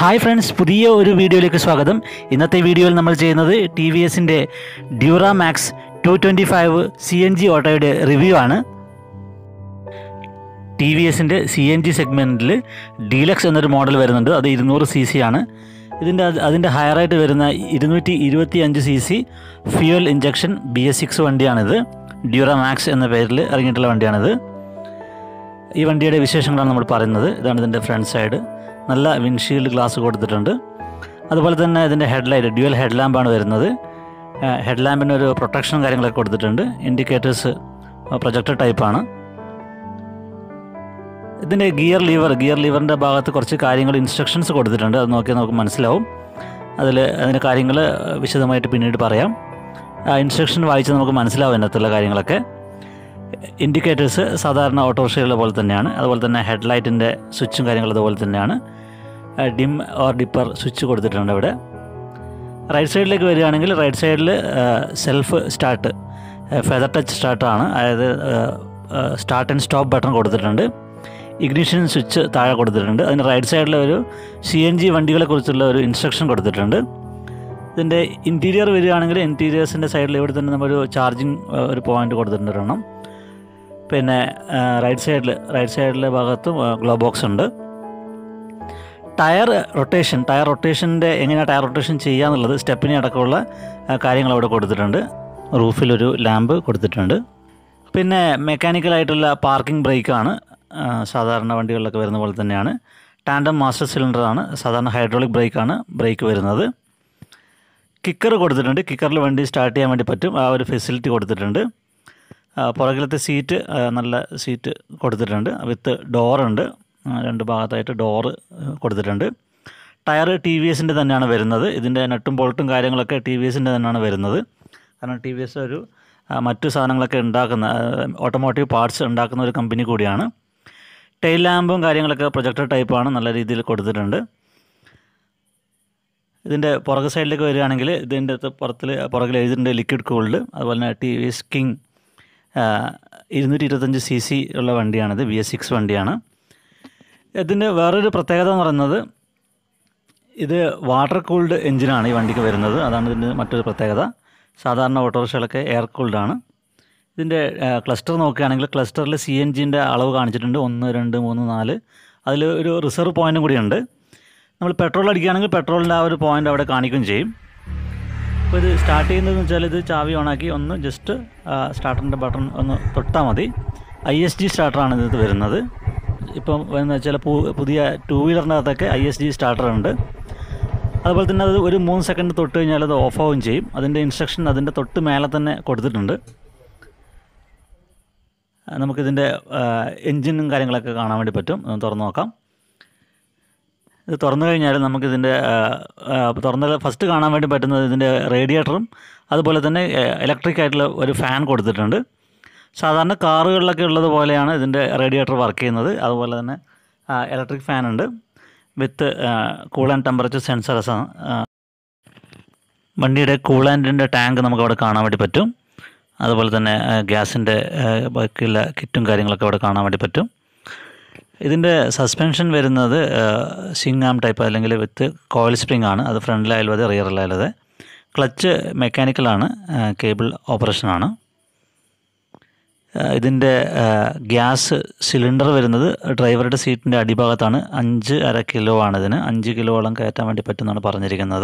Hi friends പുതിയ ഒരു വീഡിയോയിലേക്ക് സ്വാഗതം ഇന്നത്തെ വീഡിയോയിൽ നമ്മൾ ചെയ്യുന്നത് ടി വി എസിൻ്റെ Duramax two twenty five C N G ഓട്ടോയുടെ റിവ്യൂ ആണ് ടി വി എസിൻ്റെ സി എൻ ജി സെഗ്മെൻറ്റിൽ ഡീലക്സ് എന്നൊരു മോഡൽ വരുന്നുണ്ട് അത് ഇരുന്നൂറ് സി സി ആണ് ഇതിൻ്റെ അത് അതിൻ്റെ ഹയറായിട്ട് വരുന്ന ഇരുന്നൂറ്റി ഇരുപത്തി അഞ്ച് C C fuel injection B S six വണ്ടിയാണിത് ഡ്യൂറ മാക്സ് എന്ന പേരിൽ ഇറങ്ങിയിട്ടുള്ള വണ്ടിയാണിത് ഈ വണ്ടിയുടെ വിശേഷങ്ങളാണ് നമ്മൾ പറയുന്നത് ഇതാണ് ഇതിൻ്റെ ഫ്രണ്ട് സൈഡ് നല്ല വിൻഷീൽഡ് ഗ്ലാസ് കൊടുത്തിട്ടുണ്ട് അതുപോലെ തന്നെ ഇതിൻ്റെ ഹെഡ്ലൈറ്റ് ഡ്യുവൽ ഹെഡ് ലാമ്പാണ് വരുന്നത് ഹെഡ് ലാമ്പിന് ഒരു പ്രൊട്ടക്ഷനും കാര്യങ്ങളൊക്കെ കൊടുത്തിട്ടുണ്ട് ഇൻഡിക്കേറ്റേഴ്സ് പ്രൊജക്ടർ ടൈപ്പാണ് ഇതിൻ്റെ ഗിയർ ലീവർ ഗിയർ ലീവറിൻ്റെ ഭാഗത്ത് കുറച്ച് കാര്യങ്ങൾ ഇൻസ്ട്രക്ഷൻസ് കൊടുത്തിട്ടുണ്ട് അത് നോക്കിയാൽ നമുക്ക് മനസ്സിലാവും അതിൽ അതിൻ്റെ കാര്യങ്ങൾ വിശദമായിട്ട് പിന്നീട് പറയാം ആ ഇൻസ്ട്രക്ഷൻ വായിച്ച് നമുക്ക് മനസ്സിലാവും അതിനകത്തുള്ള കാര്യങ്ങളൊക്കെ ഇൻഡിക്കേറ്റേഴ്സ് സാധാരണ ഓട്ടോറിക്ഷകളെ പോലെ തന്നെയാണ് അതുപോലെ തന്നെ ഹെഡ്ലൈറ്റിൻ്റെ സ്വിച്ചും കാര്യങ്ങളും അതുപോലെ തന്നെയാണ് ഡിം ഓർ ഡിപ്പർ സ്വിച്ച് കൊടുത്തിട്ടുണ്ട് ഇവിടെ റൈറ്റ് സൈഡിലേക്ക് വരികയാണെങ്കിൽ റൈറ്റ് സൈഡിൽ സെൽഫ് സ്റ്റാർട്ട് ഫെദർ ടച്ച് സ്റ്റാർട്ടാണ് അതായത് സ്റ്റാർട്ട് ആൻഡ് സ്റ്റോപ്പ് ബട്ടൺ കൊടുത്തിട്ടുണ്ട് ഇഗ്നിഷൻ സ്വിച്ച് താഴെ കൊടുത്തിട്ടുണ്ട് അതിന് റൈറ്റ് സൈഡിൽ ഒരു സി എൻ ജി വണ്ടികളെ കുറിച്ചുള്ള ഒരു ഇൻസ്ട്രക്ഷൻ കൊടുത്തിട്ടുണ്ട് ഇതിൻ്റെ ഇൻറ്റീരിയർ വരികയാണെങ്കിൽ ഇൻറ്റീരിയേഴ്സിൻ്റെ സൈഡിൽ ഇവിടെ തന്നെ നമ്മളൊരു ചാർജിങ് ഒരു പോയിന്റ് കൊടുത്തിട്ടുണ്ട് ഒരെണ്ണം പിന്നെ റൈറ്റ് സൈഡിൽ റൈറ്റ് സൈഡിലെ ഭാഗത്തും ഗ്ലോ ബോക്സ് ഉണ്ട് ടയർ റൊട്ടേഷൻ ടയർ റൊട്ടേഷൻ്റെ എങ്ങനെയാണ് ടയർ റൊട്ടേഷൻ ചെയ്യുക എന്നുള്ളത് സ്റ്റെപ്പിനെ അടക്കമുള്ള കാര്യങ്ങൾ അവിടെ കൊടുത്തിട്ടുണ്ട് റൂഫിലൊരു ലാമ്പ് കൊടുത്തിട്ടുണ്ട് പിന്നെ മെക്കാനിക്കലായിട്ടുള്ള പാർക്കിംഗ് ബ്രേക്കാണ് സാധാരണ വണ്ടികളിലൊക്കെ വരുന്ന പോലെ തന്നെയാണ് ടാൻഡം മാസ്റ്റർ സിലിണ്ടറാണ് സാധാരണ ഹൈഡ്രോളിക് ബ്രേക്കാണ് ബ്രേക്ക് വരുന്നത് കിക്കർ കൊടുത്തിട്ടുണ്ട് കിക്കറിൽ വണ്ടി സ്റ്റാർട്ട് ചെയ്യാൻ വേണ്ടി പറ്റും ആ ഒരു ഫെസിലിറ്റി കൊടുത്തിട്ടുണ്ട് പുറകിലത്തെ സീറ്റ് നല്ല സീറ്റ് കൊടുത്തിട്ടുണ്ട് വിത്ത് ഡോറുണ്ട് രണ്ട് ഭാഗത്തായിട്ട് ഡോറ് കൊടുത്തിട്ടുണ്ട് ടയർ ടി വി എസിൻ്റെ തന്നെയാണ് വരുന്നത് ഇതിൻ്റെ നട്ടും ബോൾട്ടും കാര്യങ്ങളൊക്കെ ടി വി എസിൻ്റെ തന്നെയാണ് വരുന്നത് കാരണം ടി വി എസ് ഒരു മറ്റു സാധനങ്ങളൊക്കെ ഉണ്ടാക്കുന്ന ഓട്ടോമോട്ടീവ് പാർട്സ് ഉണ്ടാക്കുന്ന ഒരു കമ്പനി കൂടിയാണ് ടെയിൽ ലാമ്പും കാര്യങ്ങളൊക്കെ പ്രൊജക്ടർ ടൈപ്പാണ് നല്ല രീതിയിൽ കൊടുത്തിട്ടുണ്ട് ഇതിൻ്റെ പുറക് സൈഡിലേക്ക് വരികയാണെങ്കിൽ ഇതിൻ്റെ പുറത്തിൽ പുറകിൽ എഴുതിയിട്ടുണ്ട് ലിക്വിഡ് കൂൾഡ് അതുപോലെ തന്നെ ടി വി എസ് കിങ് ഇരുന്നൂറ്റി ഇരുപത്തഞ്ച് സി സി ഉള്ള വണ്ടിയാണിത് ബി എസ് സിക്സ് വണ്ടിയാണ് ഇതിൻ്റെ വേറൊരു പ്രത്യേകത എന്ന് പറയുന്നത് ഇത് വാട്ടർ കൂൾഡ് എഞ്ചിനാണ് ഈ വണ്ടിക്ക് വരുന്നത് അതാണ് ഇതിൻ്റെ മറ്റൊരു പ്രത്യേകത സാധാരണ ഓട്ടോറിക്ഷകളൊക്കെ എയർ കൂൾഡാണ് ഇതിൻ്റെ ക്ലസ്റ്റർ നോക്കുകയാണെങ്കിൽ ക്ലസ്റ്ററിൽ സി എൻ ജിൻ്റെ അളവ് കാണിച്ചിട്ടുണ്ട് ഒന്ന് രണ്ട് മൂന്ന് നാല് അതിൽ ഒരു റിസർവ് പോയിൻറ്റും കൂടിയുണ്ട് നമ്മൾ പെട്രോൾ അടിക്കുകയാണെങ്കിൽ പെട്രോളിൻ്റെ ആ ഒരു പോയിൻ്റ് അവിടെ കാണിക്കുകയും ചെയ്യും അപ്പോൾ ഇത് സ്റ്റാർട്ട് ചെയ്യുന്നതെന്ന് വെച്ചാൽ ഇത് ചാവി ഓണാക്കി ഒന്ന് ജസ്റ്റ് സ്റ്റാർട്ടറിൻ്റെ ബട്ടൺ ഒന്ന് തൊട്ടാൽ മതി ഐ എസ് ജി സ്റ്റാർട്ടറാണ് ഇത് വരുന്നത് ഇപ്പം എന്ന് വെച്ചാൽ പുതിയ ടൂ വീലറിനകത്തൊക്കെ ഐ എസ് ജി സ്റ്റാർട്ടർ ഉണ്ട് അതുപോലെ തന്നെ അത് ഒരു മൂന്ന് സെക്കൻഡ് തൊട്ട് കഴിഞ്ഞാൽ അത് ഓഫ് ആവുകയും ചെയ്യും അതിൻ്റെ ഇൻസ്ട്രക്ഷൻ അതിൻ്റെ തൊട്ട് മേലെ തന്നെ കൊടുത്തിട്ടുണ്ട് നമുക്കിതിൻ്റെ എൻജിനും കാര്യങ്ങളൊക്കെ കാണാൻ വേണ്ടി പറ്റും തുറന്ന് നോക്കാം ഇത് തുറന്നു കഴിഞ്ഞാൽ നമുക്കിതിൻ്റെ തുറന്ന ഫസ്റ്റ് കാണാൻ വേണ്ടി പറ്റുന്നത് ഇതിൻ്റെ റേഡിയേറ്ററും അതുപോലെ തന്നെ ഇലക്ട്രിക് ആയിട്ടുള്ള ഒരു ഫാൻ കൊടുത്തിട്ടുണ്ട് സാധാരണ കാറുകളിലൊക്കെ ഉള്ളത് പോലെയാണ് ഇതിൻ്റെ റേഡിയേറ്റർ വർക്ക് ചെയ്യുന്നത് അതുപോലെ തന്നെ ഇലക്ട്രിക് ഫാൻ ഉണ്ട് with coolant temperature sensors വണ്ടിയുടെ കൂൾ ആൻഡിൻ്റെ ടാങ്ക് നമുക്ക് അവിടെ കാണാൻ വേണ്ടി പറ്റും അതുപോലെ തന്നെ ഗ്യാസിൻ്റെ ബാക്കിയുള്ള കിറ്റും കാര്യങ്ങളൊക്കെ അവിടെ കാണാൻ വേണ്ടി പറ്റും ഇതിൻ്റെ സസ്പെൻഷൻ വരുന്നത് സിംഗാം ടൈപ്പ് അല്ലെങ്കിൽ വിത്ത് കോയിൽ സ്പ്രിംഗ് ആണ് അത് ഫ്രണ്ടിലായാലും അതെ റിയറിലായാലും അതെ ക്ലച്ച് മെക്കാനിക്കലാണ് കേബിൾ ഓപ്പറേഷനാണ് ഇതിൻ്റെ ഗ്യാസ് സിലിണ്ടർ വരുന്നത് ഡ്രൈവറുടെ സീറ്റിൻ്റെ അടിഭാഗത്താണ് അഞ്ച് അര കിലോ ആണ് ഇതിന് അഞ്ച് കിലോളം കയറ്റാൻ വേണ്ടി പറ്റുമെന്നാണ് പറഞ്ഞിരിക്കുന്നത്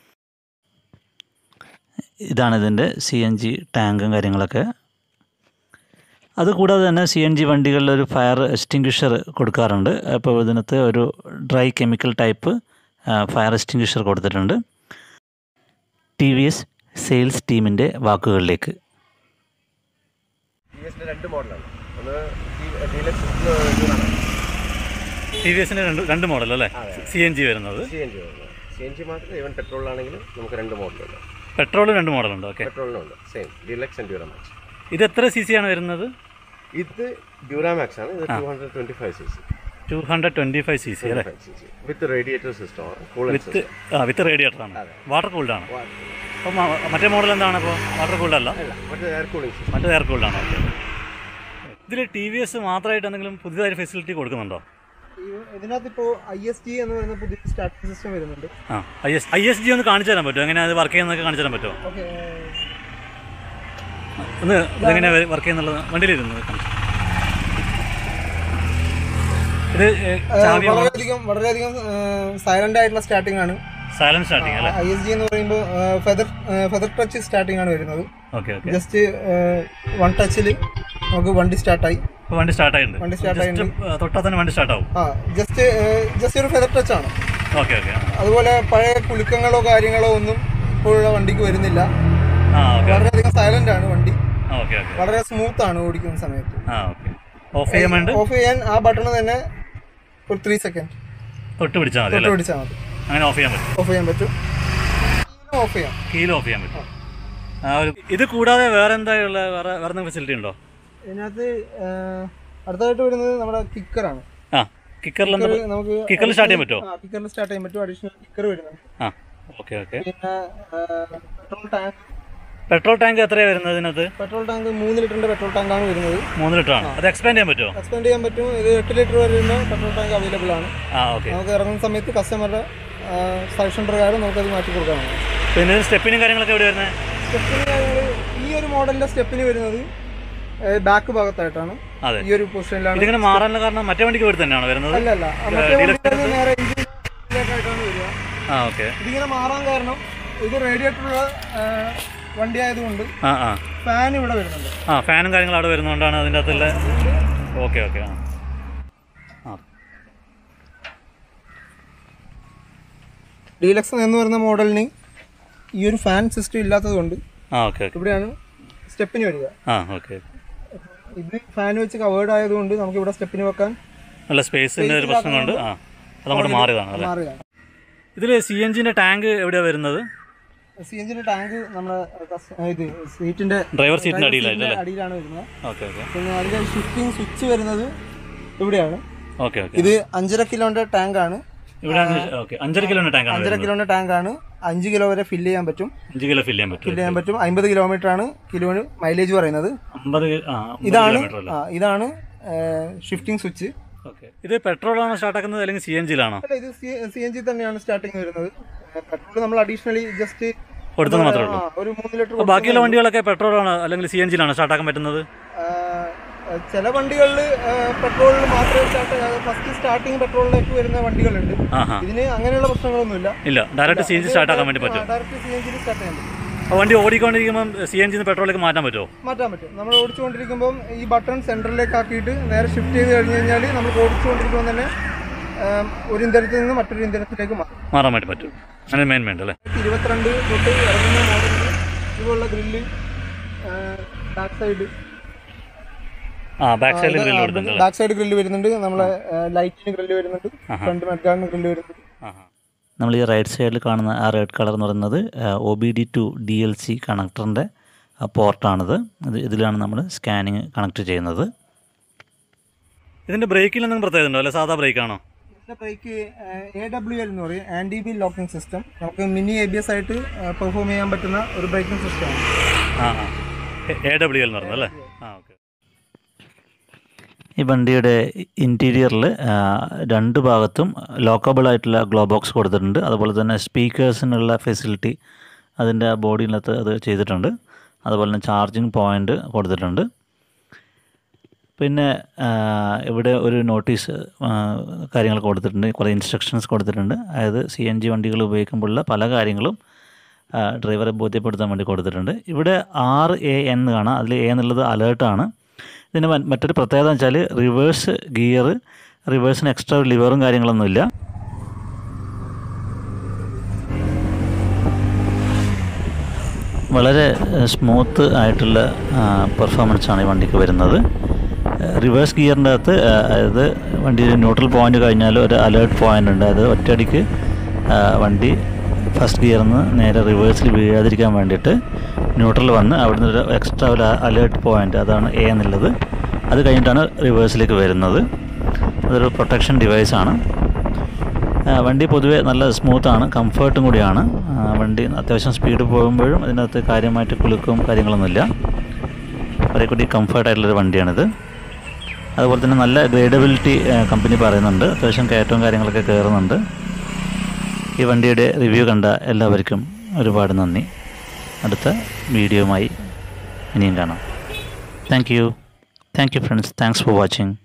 ഇതാണ് ഇതിൻ്റെ സി എൻ ജി ടാങ്കും കാര്യങ്ങളൊക്കെ അതുകൂടാതെ തന്നെ സി എൻ ജി വണ്ടികളിൽ ഒരു ഫയർ എക്സ്റ്റിങ്ക്വിഷർ കൊടുക്കാറുണ്ട് അപ്പോൾ ഇതിനകത്ത് ഒരു dry chemical type fire extinguisher കൊടുത്തിട്ടുണ്ട് ടി വി എസ് സെയിൽസ് ടീമിൻ്റെ വാക്കുകളിലേക്ക് രണ്ട് മോഡലാണ് ഒന്ന് ഡീലക്സ് ആണ് ടി വി എസിൻ്റെ രണ്ട് രണ്ട് മോഡൽ അല്ലേ അതെ. സി എൻ ജി വരുന്നത് സി എൻ ജി വരുന്നത് സി എൻ ജി മാത്രം ഈവൻ പെട്രോളിലാണെങ്കിലും നമുക്ക് രണ്ട് മോഡലുണ്ട് പെട്രോൾ രണ്ട് മോഡലുണ്ട് ഓക്കെ പെട്രോളിനുണ്ട് സെയിം ഡീലക്സ് ആൻഡ് ഡ്യൂറാമാക്സ് ഇത് എത്ര സി സി ആണ് വരുന്നത് ഇത് ഡ്യൂറാമാക്സ് ആണ് ഇത് two hundred twenty five C C two hundred twenty five C C അല്ലേ C C with radiator system ആണ് കൂളൻ വിത്ത് ആ വിത്ത് റേഡിയേറ്റർ ആണ് അതെ. വാട്ടർ കൂൾഡാണ് അപ്പം മറ്റേ മോഡൽ എന്താണ് അപ്പോൾ വാട്ടർ കൂൾഡ് അല്ല അല്ല മറ്റേ എയർ കൂളിംഗ് സിസ്റ്റം മറ്റേ എയർ കൂൾഡാണ് ഓക്കെ ഇതിൽ ടി വി എസ് മാത്രമായിട്ട് എന്തെങ്കിലും പുതിയതായിട്ട് ഫെസിലിറ്റി കൊടുക്കുന്നുണ്ടോ ഈ- ഇതിനകത്ത് ഇപ്പോൾ ഐ എസ് ടി എന്ന് പറയുന്ന പുതിയ സ്റ്റാർട്ടിംഗ് സിസ്റ്റം വരുന്നുണ്ട് ആ I S I S G ഒന്ന് കാണിച്ചു തരാൻ പറ്റുമോ എങ്ങനെ അത് വർക്ക് ചെയ്യുന്നതൊക്കെ കാണിച്ചു തരാൻ പറ്റുമോ ഓക്കെ ഒന്ന് ഇതെങ്ങനെ വർക്ക് ചെയ്യുന്നുള്ളത് വണ്ടിയിലിരുന്നു കാണിച്ചു ഇത് ഏ, ചാവി വളരെയധികം വളരെയധികം സൈലന്റ് ആയിട്ടുള്ള സ്റ്റാർട്ടിംഗ് ആണ് സൈലൻസ് സ്റ്റാർട്ടിങ് അല്ലേ ഐ എസ് ജി എന്ന് പറയുമ്പോൾ ഫെദർ ഫെദർ ടച്ച് സ്റ്റാർട്ടിംഗ് ആണ് വരുന്നത് ഓക്കെ ഓക്കെ ജസ്റ്റ് വൺ ടച്ചിൽ നമുക്ക് വണ്ടി സ്റ്റാർട്ടായി ഇപ്പോൾ വണ്ടി സ്റ്റാർട്ട് ആയിട്ടുണ്ട് വണ്ടി സ്റ്റാർട്ട് ആയിട്ടുണ്ട് ജസ്റ്റ് തൊട്ടാൽ തന്നെ വണ്ടി സ്റ്റാർട്ട് ആവും ആ ജസ്റ്റ് ജസ്റ്റ് ഒരു ഫെദർ ടച്ച് ആണ് ഓക്കെ ഓക്കെ അതുപോലെ പഴയ കുലുക്കങ്ങളോ കാര്യങ്ങളോ ഒന്നും ഇപ്പോഴുള്ള വണ്ടിക്ക് വരുന്നില്ല ആ ഓക്കെ വളരെയധികം സൈലന്റ് ആണ് വണ്ടി ആ ഓക്കെ ഓക്കെ വളരെ സ്മൂത്ത് ആണ് ഓടിക്കുന്ന സമയത്ത് ആ ഓക്കെ ഓഫ് ചെയ്യാൻ വേണ്ടി ഓഫ് ചെയ്യാൻ ആ ബട്ടൺ തന്നെ ഒരു ത്രീ സെക്കൻഡ് തൊട്ട് പിടിച്ചാൽ മതി തൊട്ട് അല്ലേ പിടിച്ചാൽ മതി അങ്ങനെ ഓഫ് ചെയ്യാൻ പറ്റും ഓഫ് ചെയ്യാൻ പറ്റും ഓഫ് ചെയ്യാം കീയിൽ ഓഫ് ചെയ്യാൻ പറ്റും ആ ഒരു ഇത് കൂടാതെ വേറെ എന്താ ഉള്ള വേറെ വേറെ എന്തെങ്കിലും ഫെസിലിറ്റി ഉണ്ടോ ഇതിനകത്ത് ആ, അടുത്തതായിട്ട് വരുന്നത് നമ്മുടെ കിക്കറാണ് ആ കിക്കറിൽ എന്താ നമുക്ക് കിക്കറിൽ സ്റ്റാർട്ട് ചെയ്യാൻ പറ്റുമോ കിക്കറിൽ സ്റ്റാർട്ട് ചെയ്യാൻ പറ്റും അഡീഷണൽ കിക്കർ വരുന്നുണ്ട് ആ ഓക്കെ ഓക്കെ പിന്നെ പെട്രോൾ ടാങ്ക് പെട്രോൾ ടാങ്ക് എത്രയാണ് വരുന്നത് ഇതിനകത്ത് പെട്രോൾ ടാങ്ക് മൂന്ന് ലിറ്ററിന്റെ പെട്രോൾ ടാങ്കാണ് വരുന്നത് മൂന്ന് ലിറ്റർ ആണ് അത് എക്സ്പാൻഡ് ചെയ്യാൻ പറ്റുമോ എക്സ്പെൻഡ് ചെയ്യാൻ പറ്റും ഇത് എട്ട് ലിറ്റർ വരുന്ന പെട്രോൾ ടാങ്ക് അവൈലബിൾ ആണ് ആ ഓക്കെ നമുക്ക് ഇറങ്ങുന്ന സമയത്ത് കസ്റ്റമറുടെ സജഷൻ പ്രകാരം നമുക്കത് മാറ്റി കൊടുക്കാനാണ് പിന്നെ സ്റ്റെപ്പിനും കാര്യങ്ങളൊക്കെ എവിടെ വരുന്നത് സ്റ്റെപ്പിന് കാര്യങ്ങൾ ഈ ഒരു മോഡലിന്റെ സ്റ്റെപ്പിന് വരുന്നത് ബാക്ക് ഭാഗത്തായിട്ടാണ് അതെ ഈ ഒരു പൊസിഷനിലാണ് ഇതിങ്ങനെ മാറാനുള്ള കാരണം മറ്റേ വണ്ടിക്ക് ഇവിടെ തന്നെയാണോ വരുന്നത് അല്ല അല്ല ആ മറ്റേ വണ്ടിയിൽ നേരെ എഞ്ചിനിലേക്കായിട്ടാണ് വരിക ആ ഓക്കെ ഇതിങ്ങനെ മാറാൻ കാരണം ഇത് റേഡിയേറ്ററുള്ള വണ്ടി ആയതുകൊണ്ട് ആ ആ ഫാൻ ഇവിടെ വരുന്നുണ്ട് ആ ഫാനും കാര്യങ്ങളും അവിടെ വരുന്നതുകൊണ്ടാണ് അതിൻ്റെ അകത്തുള്ള ഓക്കെ ഓക്കെ ആ ആ ഡീലക്സ് എന്ന് പറയുന്ന മോഡലിന് ഈ ഒരു ഫാൻ സിസ്റ്റം ഇല്ലാത്തത് കൊണ്ട് ആ ഓക്കെ ഓക്കെ ഇവിടെയാണ് സ്റ്റെപ്പിന് വരിക ആ ഓക്കെ ഇത് ഫാൻ വെച്ച് കവേർഡ് ആയതുകൊണ്ട് നമുക്ക് ഇവിടെ സ്റ്റെപ്പിന് വെക്കാൻ നല്ല സ്പേസിൻ്റെ ഒരു പ്രശ്നം കൊണ്ട് ആ അതങ്ങോട്ട് മാറിയതാണ് അല്ലേ മാറുകയാണ് ഇതിൽ സി എൻ ജിൻ്റെ ടാങ്ക് എവിടെയാണ് വരുന്നത് സി എഞ്ചിന്റെ ടാങ്ക് നമ്മുടെ കസ്റ്റ- ഇത് സീറ്റിന്റെ ഡ്രൈവർ സീറ്റിൻ്റെ അടിയിലായിട്ട് സീറ്റിന്റെ അല്ലേ അടിയിലാണ് വരുന്നത് ഓക്കെ ഓക്കെ പിന്നെ അതിന്റെ ഷിഫ്റ്റിംഗ് സ്വിച്ച് വരുന്നത് ഇവിടെയാണ് ഓക്കെ ഓക്കെ ഇത് അഞ്ചര കിലോന്റെ ടാങ്ക് ആണ് ഇവിടെ ഓക്കെ അഞ്ചര കിലോൻ്റെ ടാങ്കാണ് അഞ്ചര കിലോന്റെ ടാങ്ക് ആണ് അഞ്ച് കിലോ വരെ ഫില്ല് ചെയ്യാൻ പറ്റും അഞ്ച് കിലോ ഫില്ല് ചെയ്യാൻ പറ്റും ഫില്ല് ചെയ്യാൻ പറ്റും അമ്പത് കിലോമീറ്റർ ആണ് കിലോന് മൈലേജ് പറയുന്നത് അമ്പത് ആ അമ്പത് ഇതാണ് കിലോമീറ്റർ അല്ലേ ആ, ഇതാണ് ഷിഫ്റ്റിംഗ് സ്വിച്ച് ഓക്കെ ഇത് പെട്രോളാണോ സ്റ്റാർട്ടാക്കുന്നത് അല്ലെങ്കിൽ സി എൻ ജിയിലാണോ അല്ല ഇത് സി എൻ ജി തന്നെയാണ് സ്റ്റാർട്ടിങ് വരുന്നത് പെട്രോൾ നമ്മൾ അഡീഷണലി ജസ്റ്റ് കൊടുത്തത് മാത്രമേ ഉള്ളൂ ഒരു മൂന്ന് ലിറ്റർ അപ്പോൾ ബാക്കിയുള്ള വണ്ടികളൊക്കെ പെട്രോളാണോ അല്ലെങ്കിൽ സി എൻ ജിയിലാണോ സ്റ്റാർട്ടാക്കാൻ പറ്റുന്നത് ചില വണ്ടികളിൽ പെട്രോളിൽ മാത്രമേ സ്റ്റാർട്ട് ഫസ്റ്റ് സ്റ്റാർട്ടിങ് പെട്രോളിലേക്ക് വരുന്ന വണ്ടികളുണ്ട് ആ ഹാ ഇതിന് അങ്ങനെയുള്ള പ്രശ്നങ്ങളൊന്നുമില്ല ഇല്ല ഡയറക്റ്റ് സി എൻ ജി സ്റ്റാർട്ടാക്കാൻ വേണ്ടി പറ്റും ഡയറക്റ്റ് സി എൻ ജിയിൽ സ്റ്റാർട്ട് ചെയ്യാൻ പറ്റും അപ്പോൾ വണ്ടി ഓടിക്കൊണ്ടിരിക്കുമ്പോൾ സി എൻ ജിന്ന് പെട്രോളിലേക്ക് മാറ്റാൻ പറ്റുമോ മാറ്റാൻ പറ്റും നമ്മൾ ഓടിച്ചുകൊണ്ടിരിക്കുമ്പോൾ ഈ ബട്ടൺ സെൻറ്ററിലേക്ക് ആക്കിയിട്ട് നേരെ ഷിഫ്റ്റ് ചെയ്ത് കഴിഞ്ഞ് കഴിഞ്ഞാൽ നമ്മൾ ഓടിച്ചുകൊണ്ടിരിക്കുമ്പോൾ തന്നെ ആം, ഒരു ഇന്ധനത്തിൽ നിന്ന് മറ്റൊരു ഇന്ധനത്തിലേക്ക് മാറും മാറാൻ വേണ്ടി പറ്റും അങ്ങനെ മെയിൻ വേണ്ട അല്ലേ ഇരുപത്തിരണ്ട് തൊട്ട് ഇറങ്ങുന്ന മോഡലിൽ ഇതുപോലുള്ള ഗ്രില്ല് ബാക്ക് സൈഡ് ആ ബാക്ക് സൈഡിൽ ഗ്രില്ല് കൊടുത്തിട്ടുണ്ട് അല്ലേ ബാക്ക് സൈഡ് ഗ്രില്ല് വരുന്നുണ്ട് നമ്മളെ ലൈറ്റിന് ഗ്രില്ല് വരുന്നുണ്ട് ഫ്രണ്ട് മെഡ്ഗാർഡിന് ഗ്രില്ല് വരുന്നുണ്ട് ആ ഹാ നമ്മൾ ഈ റൈറ്റ് സൈഡിൽ കാണുന്ന ആ റെഡ് കളർ എന്ന് പറയുന്നത് O B D two D L C കണക്ടറിൻ്റെ പോർട്ടാണിത് ഇത് ഇതിലാണ് നമ്മൾ സ്കാനിങ് കണക്ട് ചെയ്യുന്നത് ഇതിൻ്റെ ബ്രേക്കിൽ എന്തെങ്കിലും പ്രത്യേകത ഉണ്ടോ അല്ലെ സാധാ ബ്രേക്കാണോ ഇതിന്റെ ബ്രേക്ക് എ ഡബ്ല്യു എൽ എന്ന് പറയും ആൻറ്റി ബി ലോക്കിംഗ് സിസ്റ്റം നമുക്ക് മിനി എ ബി എസ് ആയിട്ട് പെർഫോം ചെയ്യാൻ പറ്റുന്ന ഒരു ബ്രേക്കിംഗ് സിസ്റ്റമാണ് ആ ആ എ ഡബ്ല്യു എൽ എന്ന് പറഞ്ഞത് അല്ലേ ആ ഓക്കെ ഈ വണ്ടിയുടെ ഇൻറ്റീരിയറിൽ രണ്ട് ഭാഗത്തും ലോക്കബിൾ ആയിട്ടുള്ള ഗ്ലോ ബോക്സ് കൊടുത്തിട്ടുണ്ട് അതുപോലെ തന്നെ സ്പീക്കേഴ്സിനുള്ള ഫെസിലിറ്റി അതിൻ്റെ ബോഡിയിനകത്ത് അത് ചെയ്തിട്ടുണ്ട് അതുപോലെ തന്നെ ചാർജിങ് പോയിൻ്റ് കൊടുത്തിട്ടുണ്ട് പിന്നെ ആ, ഇവിടെ ഒരു നോട്ടീസ് ആ, കാര്യങ്ങൾ കൊടുത്തിട്ടുണ്ട് കുറേ ഇൻസ്ട്രക്ഷൻസ് കൊടുത്തിട്ടുണ്ട് അതായത് സി എൻ ജി വണ്ടികൾ ഉപയോഗിക്കുമ്പോഴുള്ള പല കാര്യങ്ങളും ആ, ഡ്രൈവറെ ബോധ്യപ്പെടുത്താൻ വേണ്ടി കൊടുത്തിട്ടുണ്ട് ഇവിടെ ആറ് എ എന്ന് കാണാം അതിൽ എ എന്നുള്ളത് അലേർട്ടാണ് ഇതിന് മ- മറ്റൊരു പ്രത്യേകത എന്ന് വെച്ചാൽ റിവേഴ്സ് ഗിയർ റിവേഴ്സിന് എക്സ്ട്രാ ലിവറും കാര്യങ്ങളൊന്നുമില്ല വളരെ സ്മൂത്ത് ആയിട്ടുള്ള പെർഫോമൻസ് ആണ് ഈ വണ്ടിക്ക് വരുന്നത് റിവേഴ്സ് ഗിയറിൻ്റെ അകത്ത് ആ, അതായത് വണ്ടി ന്യൂട്രൽ പോയിന്റ് കഴിഞ്ഞാൽ ഒരു അലേർട്ട് പോയിന്റ് ഉണ്ട് അത് ഒറ്റയടിക്ക് ആ, വണ്ടി ഫസ്റ്റ് ഗിയറിൽ നിന്ന് നേരെ റിവേഴ്സിൽ വീഴാതിരിക്കാൻ വേണ്ടിയിട്ട് ന്യൂട്രൽ വന്ന് അവിടുന്ന് ഒരു എക്സ്ട്രാ ഒരു അലേർട്ട് പോയിന്റ് അതാണ് എ എന്നുള്ളത് അത് കഴിഞ്ഞിട്ടാണ് റിവേഴ്സിലേക്ക് വരുന്നത് അതൊരു പ്രൊട്ടക്ഷൻ ഡിവൈസാണ് ആ, വണ്ടി പൊതുവേ നല്ല സ്മൂത്താണ് കംഫർട്ടും കൂടിയാണ് ആ, വണ്ടി അത്യാവശ്യം സ്പീഡ് പോകുമ്പോഴും അതിനകത്ത് കാര്യമായിട്ട് കുലുക്കും കാര്യങ്ങളൊന്നുമില്ല കുറേ കൂടി കംഫർട്ടായിട്ടുള്ളൊരു വണ്ടിയാണിത് അതുപോലെ തന്നെ നല്ല ഗ്രേഡബിലിറ്റി കമ്പനി പറയുന്നുണ്ട് അത്യാവശ്യം കയറ്റവും കാര്യങ്ങളൊക്കെ കയറുന്നുണ്ട് ഈ വണ്ടിയുടെ റിവ്യൂ കണ്ട എല്ലാവർക്കും ഒരുപാട് നന്ദി അടുത്ത വീഡിയോയുമായി ഇനിയും കാണാം thank you thank you friends thanks for watching